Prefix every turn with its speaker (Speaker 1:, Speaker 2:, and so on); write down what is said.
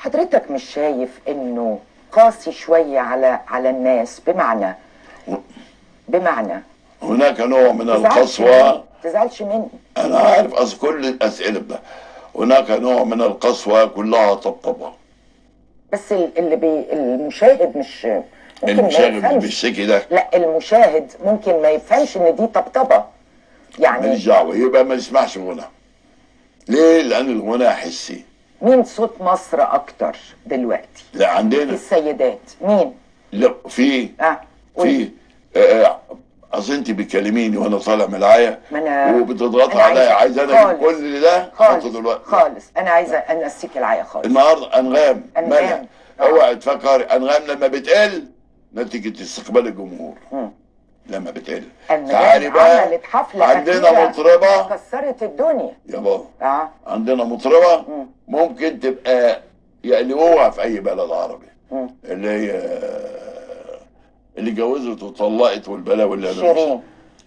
Speaker 1: حضرتك مش شايف انه قاسي شويه على على الناس بمعنى بمعنى
Speaker 2: هناك نوع من
Speaker 1: تزعلش
Speaker 2: القسوة
Speaker 1: مني تزعلش مني
Speaker 2: أنا عارف أصل كل الأسئلة ده هناك نوع من القسوة كلها طبطبة
Speaker 1: بس ال- اللي بي المشاهد مش ممكن ما
Speaker 2: المشاغب
Speaker 1: يفهمش
Speaker 2: بالشكل ده
Speaker 1: لا المشاهد ممكن ما يفهمش ان دي طبطبه يعني
Speaker 2: ماليش دعوة يبقى ما يسمعش غنى ليه؟ لأن الغنى حسي
Speaker 1: مين صوت مصر اكتر دلوقتي
Speaker 2: لا
Speaker 1: في
Speaker 2: عندنا
Speaker 1: السيدات مين
Speaker 2: لا في
Speaker 1: اه قولي.
Speaker 2: في آه، آه، اصل انت بتكلميني وانا طالع من العيا
Speaker 1: ما أنا-
Speaker 2: وبتضغطي
Speaker 1: أنا
Speaker 2: عليا
Speaker 1: عايزة-
Speaker 2: عايز انا اجيب
Speaker 1: خالص.
Speaker 2: كل ده
Speaker 1: خالص
Speaker 2: هاخد الوقت
Speaker 1: خالص انا عايزه انسيك العيا خالص
Speaker 2: النهارده انغام
Speaker 1: أنغام.
Speaker 2: مالها
Speaker 1: آه.
Speaker 2: اوعي تفكري انغام لما بتقل نتيجه استقبال الجمهور
Speaker 1: مم.
Speaker 2: لما بتقل
Speaker 1: أنغام
Speaker 2: تعالي بقى
Speaker 1: عملت حفله
Speaker 2: عندنا
Speaker 1: أخيرة
Speaker 2: مطربه
Speaker 1: كسرت الدنيا
Speaker 2: يا بابا
Speaker 1: اه
Speaker 2: عندنا مطربه
Speaker 1: مم.
Speaker 2: ممكن تبقى يقلبوها في اي بلد عربي
Speaker 1: مم.
Speaker 2: اللي هي اللي جوزت وطلقت والبلاوي اللي أنا
Speaker 1: شيرين